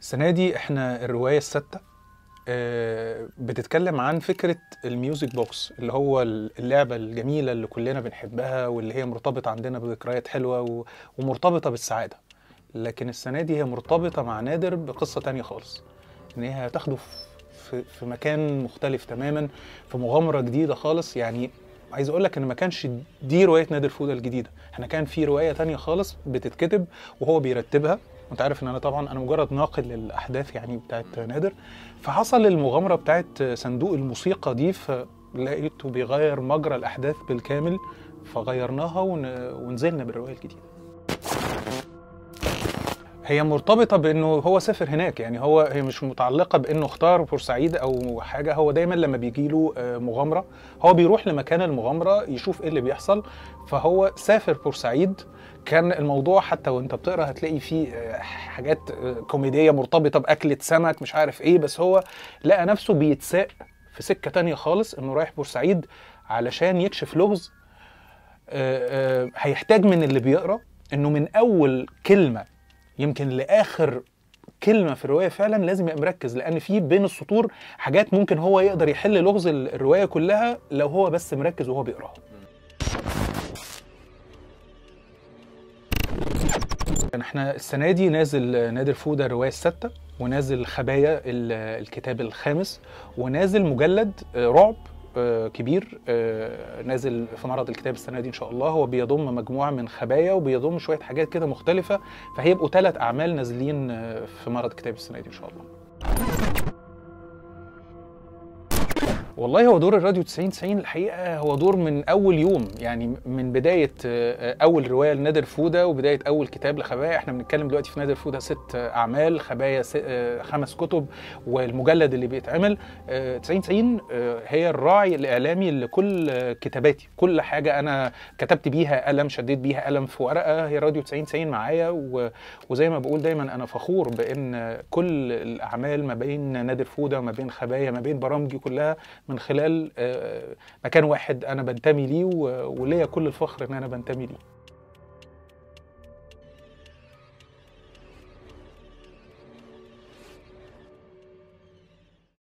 السنة دي احنا الرواية الستة آه، بتتكلم عن فكرة الميوزك بوكس اللي هو اللعبة الجميلة اللي كلنا بنحبها واللي هي مرتبطة عندنا بذكريات حلوة و- ومرتبطة بالسعادة لكن السنة دي هي مرتبطة مع نادر بقصة تانية خالص ان هي هتاخده في, في مكان مختلف تماما في مغامرة جديدة خالص يعني عايز اقول لك ان ما كانش دي رواية نادر فودة الجديدة احنا كان في رواية تانية خالص بتتكتب وهو بيرتبها وانت عارف ان انا طبعا انا مجرد ناقل للاحداث يعني بتاعت نادر فحصل المغامره بتاعت صندوق الموسيقى دي فلقيته بيغير مجرى الاحداث بالكامل فغيرناها ون... ونزلنا بالروايه الجديده هي مرتبطة بأنه هو سافر هناك يعني هو هي مش متعلقة بأنه اختار بورسعيد أو حاجة هو دايما لما بيجي له مغامرة هو بيروح لمكان المغامرة يشوف إيه اللي بيحصل فهو سافر بورسعيد كان الموضوع حتى وانت بتقرا هتلاقي فيه آه، حاجات آه، كوميديه مرتبطه باكله سمك مش عارف ايه بس هو لقى نفسه بيتساق في سكه تانية خالص انه رايح بورسعيد علشان يكشف لغز آه، آه، هيحتاج من اللي بيقرا انه من اول كلمه يمكن لاخر كلمه في الروايه فعلا لازم يبقى مركز لان في بين السطور حاجات ممكن هو يقدر يحل لغز الروايه كلها لو هو بس مركز وهو بيقراها كان احنا السنه دي نازل نادر فوده الروايه السادسه ونازل خبايا ال- الكتاب الخامس ونازل مجلد آه، رعب آه، كبير آه، نازل في معرض الكتاب السنه دي ان شاء الله هو بيضم مجموعه من خبايا وبيضم شويه حاجات كده مختلفه فهيبقوا ثلاث اعمال نازلين آه، في معرض الكتاب السنه دي ان شاء الله والله هو دور الراديو 90 90 الحقيقه هو دور من اول يوم يعني من بدايه آه، اول روايه لنادر فوده وبدايه اول كتاب لخبايا احنا بنتكلم دلوقتي في نادر فوده ست آه، اعمال خبايا س- آه، خمس كتب والمجلد اللي بيتعمل آه، 90 90 آه، هي الراعي الاعلامي لكل آه، كتاباتي كل حاجه انا كتبت بيها قلم شديت بيها قلم في ورقه هي راديو 90 90 معايا و- وزي ما بقول دايما انا فخور بان كل الاعمال ما بين نادر فوده وما بين خبايا ما بين برامجي كلها من خلال آه، مكان واحد انا بنتمي ليه و- وليا كل الفخر ان انا بنتمي ليه